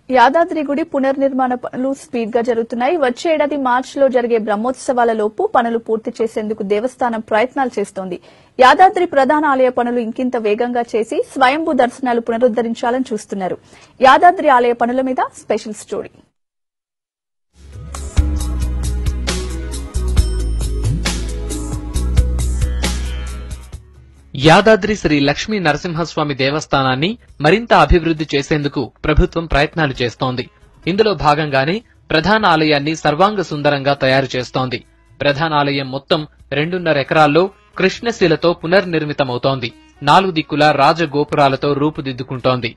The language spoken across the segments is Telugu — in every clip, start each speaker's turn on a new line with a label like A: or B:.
A: యాదాద్రి గుడి పునర్నిర్మాణ పనులు స్పీడ్ గా జరుగుతున్నాయి వచ్చే ఏడాది మార్చిలో జరిగే బ్రహ్మోత్సవాల లోపు పనులు పూర్తి చేసేందుకు దేవస్థానం ప్రయత్నాలు చేస్తోంది యాదాద్రి ప్రధాన ఆలయ పనులు ఇంకింత వేగంగా చేసి స్వయంభూ దర్శనాలు పునరుద్దరించాలని చూస్తున్నారు యాదాద్రి ఆలయ పనుల మీద స్పెషల్ స్టోరీ
B: యాదాద్రి శ్రీ లక్ష్మీ నరసింహస్వామి దేవస్థానాన్ని మరింత అభివృద్ధి చేసేందుకు ప్రభుత్వం ప్రయత్నాలు చేస్తోంది ఇందులో భాగంగానే ప్రధాన ఆలయాన్ని సర్వాంగ సుందరంగా తయారు చేస్తోంది ప్రధాన ఆలయం మొత్తం రెండున్నర ఎకరాల్లో కృష్ణశిలతో పునర్నిర్మితమవుతోంది నాలుగు దిక్కుల రాజగోపురాలతో రూపుదిద్దుకుంటోంది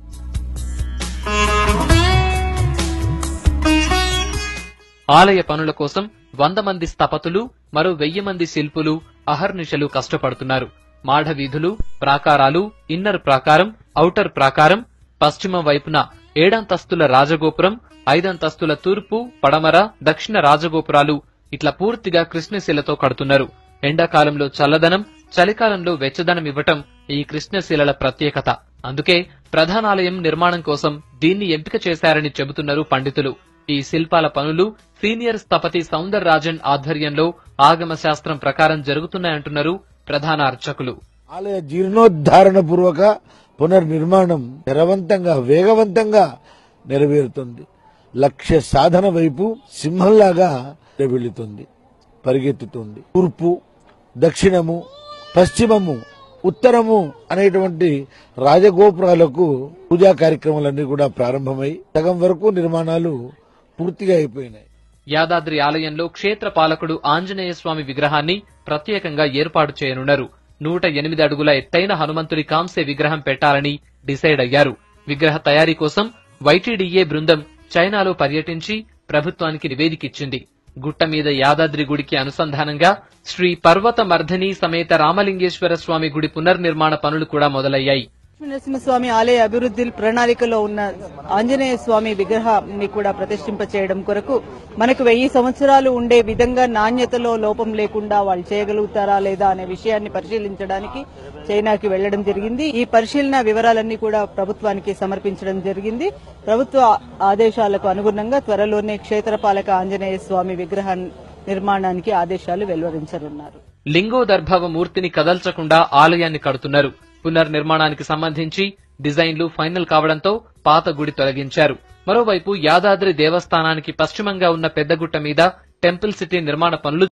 B: ఆలయ పనుల కోసం వంద మంది స్థపతులు మరో వెయ్యి మంది శిల్పులు అహర్నిశలు కష్టపడుతున్నారు మాఢ వీధులు ప్రాకారాలు ఇన్నర్ ప్రాకారం ఔటర్ ప్రాకారం పశ్చిమ వైపున ఏడంతస్తుల రాజగోపురం ఐదంతస్తుల తూర్పు పడమర దక్షిణ రాజగోపురాలు ఇట్లా పూర్తిగా కృష్ణశిలతో కడుతున్నారు ఎండాకాలంలో చల్లదనం చలికాలంలో వెచ్చదనం ఇవ్వటం ఈ కృష్ణశిలల ప్రత్యేకత అందుకే ప్రధానాలయం నిర్మాణం కోసం దీన్ని ఎంపిక చేశారని చెబుతున్నారు పండితులు ఈ శిల్పాల పనులు సీనియర్ స్థపతి సౌందర్ రాజన్ ఆధ్వర్యంలో ఆగమ శాస్త్రం ప్రకారం జరుగుతున్నాయంటున్నారు ప్రధాన అర్చకులు
C: ఆలయ జీర్ణోద్ధారణ పూర్వక పునర్నిర్మాణం నిరవంతంగా వేగవంతంగా నెరవేరుతుంది లక్ష్య సాధన వైపు సింహంలాగా వెళుతుంది పరిగెత్తుతుంది తూర్పు దక్షిణము పశ్చిమము ఉత్తరము అనేటువంటి రాజగోపురాలకు పూజా కార్యక్రమాలన్నీ కూడా ప్రారంభమై సగం వరకు నిర్మాణాలు పూర్తిగా అయిపోయినాయి
B: యాదాద్రి ఆలయంలో క్షేత్ర పాలకుడు ఆంజనేయ స్వామి విగ్రహాన్ని ప్రత్యేకంగా ఏర్పాటు చేయనున్నారు నూట ఎనిమిది అడుగుల ఎత్తైన హనుమంతుడి కాంస్య విగ్రహం పెట్టాలని డిసైడ్ అయ్యారు విగ్రహ తయారీ కోసం వైటీడీఏ బృందం చైనాలో పర్యటించి ప్రభుత్వానికి నివేదికిచ్చింది గుట్ట మీద యాదాద్రి గుడికి అనుసంధానంగా శ్రీ పర్వత మర్ధని సమేత రామలింగేశ్వర స్వామి గుడి పునర్నిర్మాణ పనులు కూడా మొదలయ్యాయి
D: నరసింహస్వామి ఆలయ అభివృద్ధి ప్రణాళికలో ఉన్న ఆంజనేయ స్వామి విగ్రహాన్ని కూడా ప్రతిష్ఠింప చేయడం కొరకు మనకు వెయ్యి సంవత్సరాలు ఉండే విధంగా నాణ్యతలో లోపం లేకుండా వాళ్ళు చేయగలుగుతారా లేదా అనే విషయాన్ని పరిశీలించడానికి చైనాకి వెళ్లడం జరిగింది ఈ పరిశీలన వివరాలన్నీ కూడా ప్రభుత్వానికి సమర్పించడం జరిగింది ప్రభుత్వ ఆదేశాలకు అనుగుణంగా త్వరలోనే క్షేత్రపాలక ఆంజనేయ స్వామి విగ్రహ నిర్మాణానికి ఆదేశాలు వెలువరించనున్నారు
B: లింగోదర్భవ మూర్తిని కదల్చకుండా ఆలయాన్ని కడుతున్నారు పునర్నిర్మాణానికి సంబంధించి డిజైన్లు ఫైనల్ కావడంతో పాత గుడి తొలగించారు మరోవైపు యాదాద్రి దేవస్థానానికి పశ్చిమంగా ఉన్న పెద్దగుట్ట మీద టెంపుల్ సిటీ నిర్మాణ పనులు